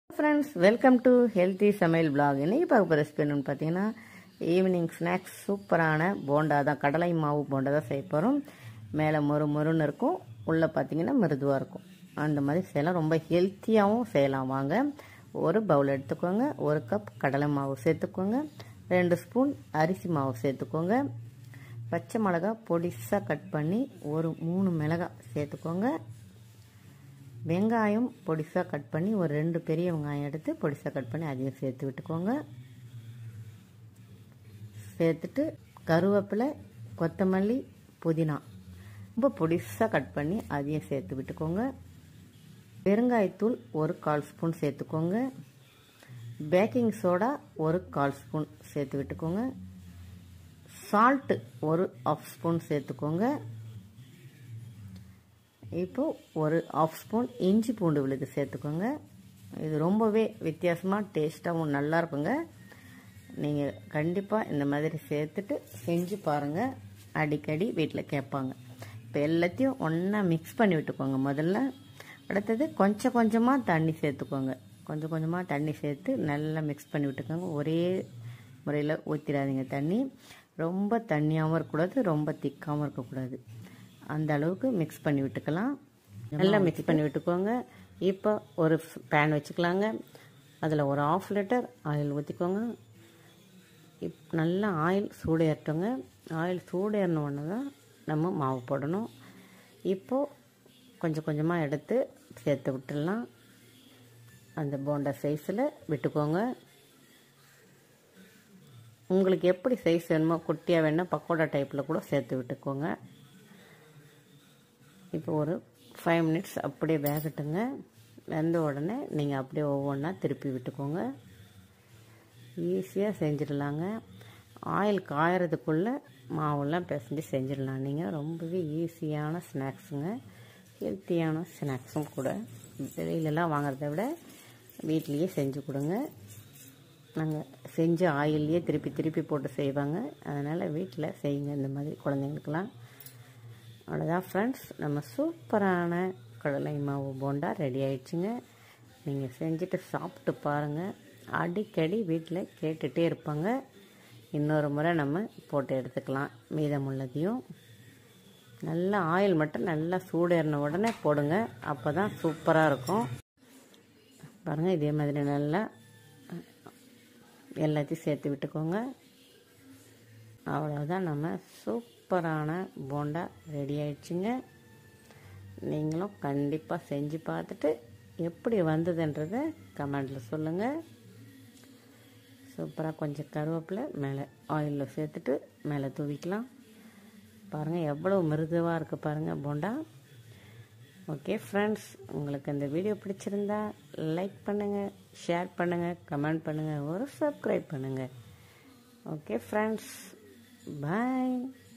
friends welcome to healthy சமையல் blog இன்னைக்கு பார்க்க போகிற ரெசிபி என்னன்னு பார்த்தீங்கன்னா ஈவினிங் ஸ்நாக்ஸ் சூப்பரான போண்டா தான் கடலை மாவு போண்டா தான் செய்ய போகிறோம் மேலே மொறு மொறுன்னு இருக்கும் உள்ளே பார்த்தீங்கன்னா மிருதுவாக இருக்கும் அந்த மாதிரி செய்யலாம் ரொம்ப ஹெல்த்தியாகவும் செய்யலாம் வாங்க ஒரு பவுல் எடுத்துக்கோங்க ஒரு கப் கடலை மாவு சேர்த்துக்கோங்க ரெண்டு ஸ்பூன் அரிசி மாவு சேர்த்துக்கோங்க பச்சை மிளகா பொடிசாக கட் பண்ணி ஒரு மூணு மிளகாய் சேர்த்துக்கோங்க வெங்காயம் பொடிசாக கட் பண்ணி ஒரு ரெண்டு பெரிய வெங்காயம் எடுத்து பொடிசாக கட் பண்ணி அதையும் சேர்த்து விட்டுக்கோங்க சேர்த்துட்டு கருவேப்பிலை கொத்தமல்லி புதினா ரொம்ப பொடிசாக கட் பண்ணி அதையும் சேர்த்து விட்டுக்கோங்க பெருங்காயத்தூள் ஒரு கால் ஸ்பூன் சேர்த்துக்கோங்க பேக்கிங் சோடா ஒரு கால் ஸ்பூன் சேர்த்து விட்டுக்கோங்க சால்ட்டு ஒரு ஆஃப் ஸ்பூன் சேர்த்துக்கோங்க இப்போது ஒரு ஆஃப் ஸ்பூன் இஞ்சி பூண்டு விழுது சேர்த்துக்கோங்க இது ரொம்பவே வித்தியாசமாக டேஸ்ட்டாகவும் நல்லா இருக்குங்க நீங்கள் கண்டிப்பாக இந்த மாதிரி சேர்த்துட்டு செஞ்சு பாருங்கள் அடிக்கடி வீட்டில் கேட்பாங்க இப்போ எல்லாத்தையும் ஒன்றா மிக்ஸ் பண்ணி விட்டுக்கோங்க முதல்ல அடுத்தது கொஞ்சம் கொஞ்சமாக தண்ணி சேர்த்துக்கோங்க கொஞ்சம் கொஞ்சமாக தண்ணி சேர்த்து நல்லா மிக்ஸ் பண்ணி விட்டுக்கோங்க ஒரே முறையில் ஊற்றிடாதீங்க தண்ணி ரொம்ப தண்ணியாகவும் இருக்கக்கூடாது ரொம்ப திக்காகவும் இருக்கக்கூடாது அந்த அளவுக்கு மிக்ஸ் பண்ணி விட்டுக்கலாம் நல்லா மிக்ஸ் பண்ணி விட்டுக்கோங்க இப்போ ஒரு பேன் வச்சுக்கலாங்க அதில் ஒரு ஆஃப் லிட்டர் ஆயில் ஊற்றிக்கோங்க இப் நல்லா ஆயில் சூடேறட்டுங்க ஆயில் சூடேறின உடனே தான் நம்ம மாவு போடணும் இப்போது கொஞ்சம் கொஞ்சமாக எடுத்து சேர்த்து விட்டுடலாம் அந்த போண்டா சைஸில் விட்டுக்கோங்க உங்களுக்கு எப்படி சைஸ் வேணுமோ குட்டியாக வேணால் பக்கோடா டைப்பில் கூட சேர்த்து விட்டுக்கோங்க இப்போ ஒரு ஃபைவ் மினிட்ஸ் அப்படியே வேகட்டுங்க வெந்த உடனே நீங்கள் அப்படியே ஒவ்வொன்றா திருப்பி விட்டுக்கோங்க ஈஸியாக செஞ்சிடலாங்க ஆயில் காயறதுக்குள்ளே மாவெல்லாம் பிசைஞ்சு செஞ்சிடலாம் நீங்கள் ரொம்பவே ஈஸியான ஸ்நாக்ஸுங்க ஹெல்த்தியான ஸ்நாக்ஸும் கூட வெளியிலலாம் வாங்குறத விட வீட்லேயே செஞ்சு கொடுங்க நாங்கள் செஞ்ச ஆயில்லையே திருப்பி திருப்பி போட்டு செய்வாங்க அதனால் வீட்டில் செய்யுங்க இந்த மாதிரி குழந்தைங்களுக்கெல்லாம் அவ்வளோதான் ஃப்ரெண்ட்ஸ் நம்ம சூப்பரான கடலை மாவு போண்டா ரெடி ஆயிடுச்சுங்க நீங்கள் செஞ்சுட்டு சாப்பிட்டு பாருங்கள் அடிக்கடி வீட்டில் கேட்டுகிட்டே இருப்பாங்க இன்னொரு முறை நம்ம போட்டு எடுத்துக்கலாம் மீதமுள்ளதையும் நல்லா ஆயில் மட்டும் நல்லா சூடேறின உடனே போடுங்க அப்போ தான் சூப்பராக இருக்கும் பாருங்கள் இதே மாதிரி நல்லா எல்லாத்தையும் சேர்த்து விட்டுக்கோங்க அவ்வளோதான் நம்ம சூப்பரான போண்டா ரெடி ஆயிடுச்சுங்க நீங்களும் கண்டிப்பாக செஞ்சு பார்த்துட்டு எப்படி வந்ததுன்றதை கமெண்டில் சொல்லுங்கள் சூப்பராக கொஞ்சம் கருவேப்பிலை மேலே ஆயிலில் சேர்த்துட்டு மேலே தூவிக்கலாம் பாருங்கள் எவ்வளோ மிருதுவாக இருக்குது பாருங்கள் போண்டா ஓகே ஃப்ரெண்ட்ஸ் உங்களுக்கு இந்த வீடியோ பிடிச்சிருந்தா லைக் பண்ணுங்கள் ஷேர் பண்ணுங்கள் கமெண்ட் பண்ணுங்கள் ஒரு சப்ஸ்கிரைப் பண்ணுங்கள் ஓகே ஃப்ரெண்ட்ஸ் பாய்